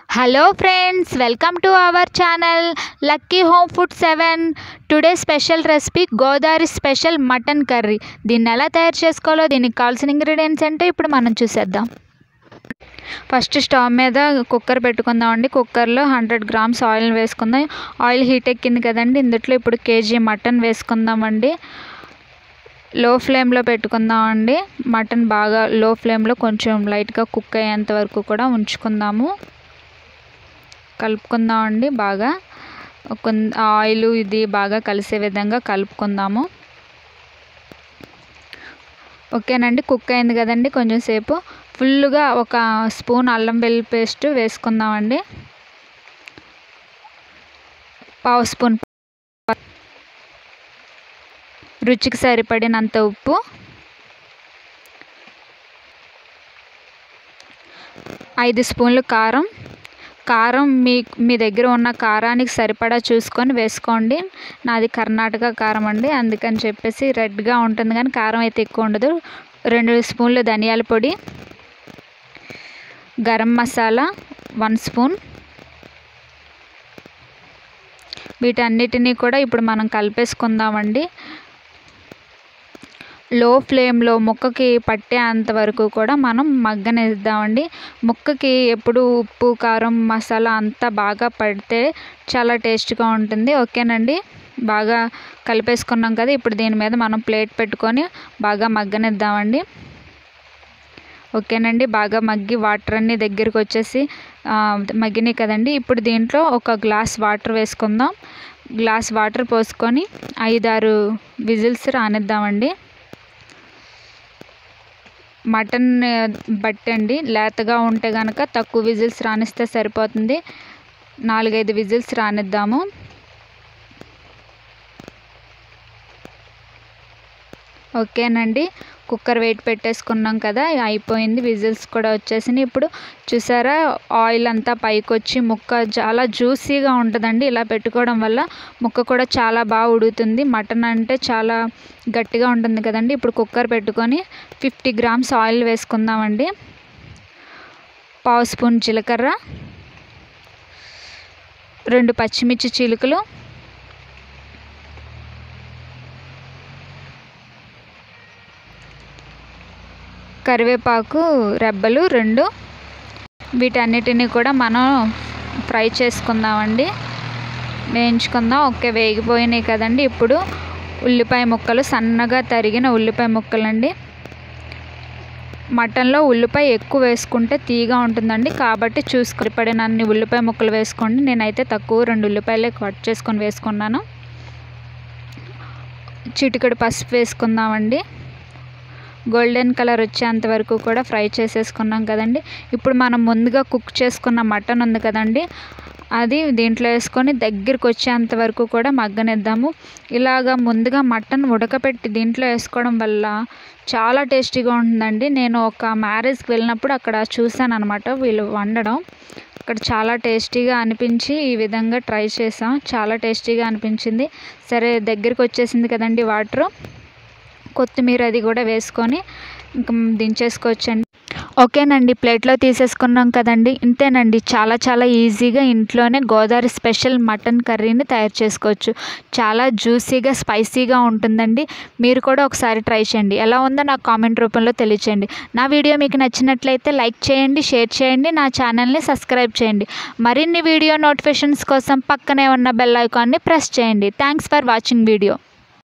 hello friends welcome to our channel lucky home food seven today special recipe Godavari special mutton curry దీన్ని ఎలా తయారు చేసుకోవాలో దీనికి కావాల్సిన ఇంగ్రీడియంట్స్ అంటే ఇప్పుడు మనం చూసేద్దాం ఫస్ట్ స్టవ్ మీద కుక్కర్ పెట్టుకుందామండి కుక్కర్లో హండ్రెడ్ గ్రామ్స్ ఆయిల్ వేసుకుందాం ఆయిల్ హీట్ ఎక్కింది కదండి ఇందులో ఇప్పుడు కేజీ మటన్ వేసుకుందామండి లో ఫ్లేమ్లో పెట్టుకుందామండి మటన్ బాగా లో ఫ్లేమ్లో కొంచెం లైట్గా కుక్ అయ్యేంత వరకు కూడా ఉంచుకుందాము కలుపుకుందామండి బాగా కొన్- ఆయిల్ ఇది బాగా కలిసే విధంగా కలుపుకుందాము ఓకేనండి కుక్ అయింది కదండి కొంచెం సేపు ఫుల్గా ఒక స్పూన్ అల్లం వెల్లుల్లి పేస్ట్ వేసుకుందామండి పావు స్పూన్ రుచికి సరిపడినంత ఉప్పు ఐదు స్పూన్లు కారం కారం మీ మీ దగ్గర ఉన్న కారానికి సరిపడా చూసుకొని వేసుకోండి నాది కర్ణాటక కారం అండి అందుకని చెప్పేసి రెడ్గా ఉంటుంది కానీ కారం అయితే ఎక్కువ ఉండదు రెండు స్పూన్లు ధనియాల పొడి గరం మసాలా వన్ స్పూన్ వీటన్నిటినీ కూడా ఇప్పుడు మనం కలిపేసుకుందామండి లో ఫ్లేమ్లో ముక్కకి పట్టేంత వరకు కూడా మనం మగ్గనిద్దామండి ముక్కకి ఎప్పుడు ఉప్పు కారం మసాలా అంతా బాగా పడితే చాలా టేస్ట్గా ఉంటుంది ఓకేనండి బాగా కలిపేసుకున్నాం కదా ఇప్పుడు దీని మీద మనం ప్లేట్ పెట్టుకొని బాగా మగ్గనిద్దామండి ఓకేనండి బాగా మగ్గి వాటర్ అన్నీ దగ్గరికి వచ్చేసి ఆ, మగ్గినాయి కదండి ఇప్పుడు దీంట్లో ఒక గ్లాస్ వాటర్ వేసుకుందాం గ్లాస్ వాటర్ పోసుకొని ఐదారు విజిల్స్ రానిద్దామండి మటన్ బట్టి అండి లేతగా ఉంటే కనుక తక్కువ విజిల్స్ రానిస్తే సరిపోతుంది నాలుగైదు విజిల్స్ రానిద్దాము ఓకేనండి కుక్కర్ వెయిట్ పెట్టేసుకున్నాం కదా అయిపోయింది విజిల్స్ కూడా వచ్చేసినాయి ఇప్పుడు చూసారా ఆయిల్ అంతా పైకి వచ్చి ముక్క చాలా జ్యూసీగా ఉంటుందండి ఇలా పెట్టుకోవడం వల్ల ముక్క కూడా చాలా బాగా ఉడుకుతుంది మటన్ అంటే చాలా గట్టిగా ఉంటుంది కదండి ఇప్పుడు కుక్కర్ పెట్టుకొని ఫిఫ్టీ గ్రామ్స్ ఆయిల్ వేసుకుందామండి పావు స్పూన్ జీలకర్ర రెండు పచ్చిమిర్చి చీలికలు కరివేపాకు రెబ్బలు రెండు వీటన్నిటిని కూడా మనం ఫ్రై చేసుకుందామండి వేయించుకుందాం ఓకే వేగిపోయినాయి కదండి ఇప్పుడు ఉల్లిపాయ ముక్కలు సన్నగా తరిగిన ఉల్లిపాయ ముక్కలండి మటన్లో ఉల్లిపాయ ఎక్కువ వేసుకుంటే తీగా ఉంటుందండి కాబట్టి చూసుకుని పడినన్ని ఉల్లిపాయ ముక్కలు వేసుకోండి నేనైతే తక్కువ రెండు ఉల్లిపాయలే కట్ చేసుకొని వేసుకున్నాను చిటికెడు పసుపు వేసుకుందామండి గోల్డెన్ కలర్ వచ్చేంత వరకు కూడా ఫ్రై చేసేసుకున్నాం కదండి ఇప్పుడు మనం ముందుగా కుక్ చేసుకున్న మటన్ ఉంది కదండి అది దీంట్లో వేసుకొని దగ్గరికి వచ్చేంత వరకు కూడా మగ్గనిద్దాము ఇలాగా ముందుగా మటన్ ఉడకపెట్టి దీంట్లో వేసుకోవడం వల్ల చాలా టేస్టీగా ఉంటుందండి నేను ఒక మ్యారేజ్కి వెళ్ళినప్పుడు అక్కడ చూశాను అనమాట వీళ్ళు వండడం అక్కడ చాలా టేస్టీగా అనిపించి ఈ విధంగా ట్రై చేసాం చాలా టేస్టీగా అనిపించింది సరే దగ్గరికి వచ్చేసింది కదండి వాటరు కొత్తిమీర అది కూడా వేసుకొని ఇంకా దించేసుకోవచ్చండి ఓకేనండి ప్లేట్లో తీసేసుకున్నాం కదండి ఇంతేనండి చాలా చాలా ఈజీగా ఇంట్లోనే గోదావరి స్పెషల్ మటన్ కర్రీని తయారు చేసుకోవచ్చు చాలా జ్యూసీగా స్పైసీగా ఉంటుందండి మీరు కూడా ఒకసారి ట్రై చేయండి ఎలా ఉందో నాకు కామెంట్ రూపంలో తెలియచేయండి నా వీడియో మీకు నచ్చినట్లయితే లైక్ చేయండి షేర్ చేయండి నా ఛానల్ని సబ్స్క్రైబ్ చేయండి మరిన్ని వీడియో నోటిఫికేషన్స్ కోసం పక్కనే ఉన్న బెల్ ఐకాన్ని ప్రెస్ చేయండి థ్యాంక్స్ ఫర్ వాచింగ్ వీడియో